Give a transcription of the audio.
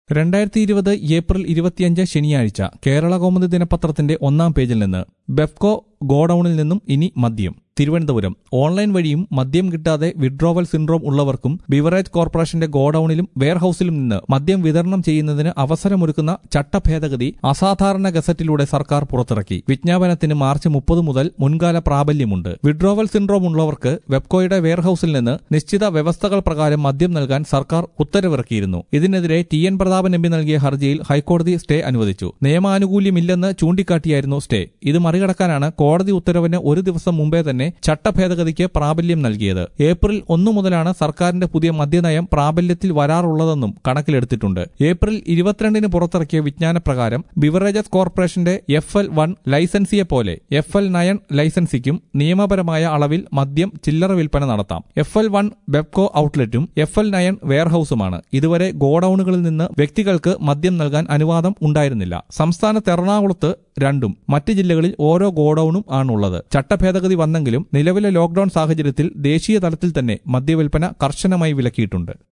രണ്ടായിരത്തി ഇരുപത് ഏപ്രിൽ ഇരുപത്തിയഞ്ച് ശനിയാഴ്ച കേരള കൗമുദി ദിനപത്രത്തിന്റെ ഒന്നാം പേജിൽ നിന്ന് ബെഫ്കോ ഗോഡൌണിൽ നിന്നും ഇനി മദ്യം തിരുവനന്തപുരം ഓൺലൈൻ വഴിയും മദ്യം കിട്ടാതെ വിഡ്രോവൽ സിൻഡ്രോം ഉള്ളവർക്കും ബിവറേജ് കോർപ്പറേഷന്റെ ഗോഡൌണിലും വെയർഹൌസിലും നിന്ന് മദ്യം വിതരണം ചെയ്യുന്നതിന് അവസരമൊരുക്കുന്ന ചട്ടഭേദഗതി അസാധാരണ ഗസറ്റിലൂടെ സർക്കാർ പുറത്തിറക്കി വിജ്ഞാപനത്തിന് മാർച്ച് മുപ്പത് മുതൽ മുൻകാല പ്രാബല്യമുണ്ട് വിഡ്രോവൽ സിൻഡ്രോം ഉള്ളവർക്ക് വെബ്കോയുടെ വെയർഹൌസിൽ നിന്ന് നിശ്ചിത വ്യവസ്ഥകൾ പ്രകാരം മദ്യം നൽകാൻ സർക്കാർ ഉത്തരവിറക്കിയിരുന്നു ഇതിനെതിരെ T N Prathapan M P നൽകിയ ഹർജിയിൽ ഹൈക്കോടതി സ്റ്റേ അനുവദിച്ചു നിയമാനുകൂല്യമില്ലെന്ന് ചൂണ്ടിക്കാട്ടിയായിരുന്നു സ്റ്റേ ഇത് മറികടക്കാനാണ് കോടതി ഉത്തരവിന് ഒരു ദിവസം മുമ്പേ തന്നെ ചട്ടഭേദഗതിക്ക് പ്രാബല്യം നൽകിയത് ഏപ്രിൽ ഒന്നു മുതലാണ് സർക്കാരിന്റെ പുതിയ മദ്യനയം പ്രാബല്യത്തിൽ വരാറുള്ളതെന്നും കണക്കിലെടുത്തിട്ടുണ്ട് ഏപ്രിൽ ഇരുപത്തിരണ്ടിന് പുറത്തിറക്കിയ വിജ്ഞാനപ്രകാരം ബിവറേജസ് കോർപ്പറേഷന്റെ എഫ് എൽ വൺ ലൈസൻസിയെ പോലെ എഫ് എൽ നയൻ ലൈസൻസിക്കും നിയമപരമായ അളവിൽ മദ്യം ചില്ലറ വിൽപ്പന നടത്താം എഫ് എൽ വൺ ബെബ്കോ ഔട്ട്ലെറ്റും എഫ് എൽ നയൻ വെയർഹൌസുമാണ് ഇതുവരെ ഗോഡൌണുകളിൽ നിന്ന് വ്യക്തികൾക്ക് മദ്യം നൽകാൻ അനുവാദം ഉണ്ടായിരുന്നില്ല സംസ്ഥാനത്ത് എറണാകുളത്ത് രണ്ടും മറ്റ് ജില്ലകളിൽ ഓരോ ഗോഡൌണും ആണുള്ളത് ചട്ടഭേദഗതി വന്നെങ്കിലും നിലവിലെ ലോക്ഡൌൺ സാഹചര്യത്തിൽ ദേശീയ തലത്തിൽ തന്നെ മദ്യവിൽപ്പന കർശനമായി വിലക്കിയിട്ടുണ്ട്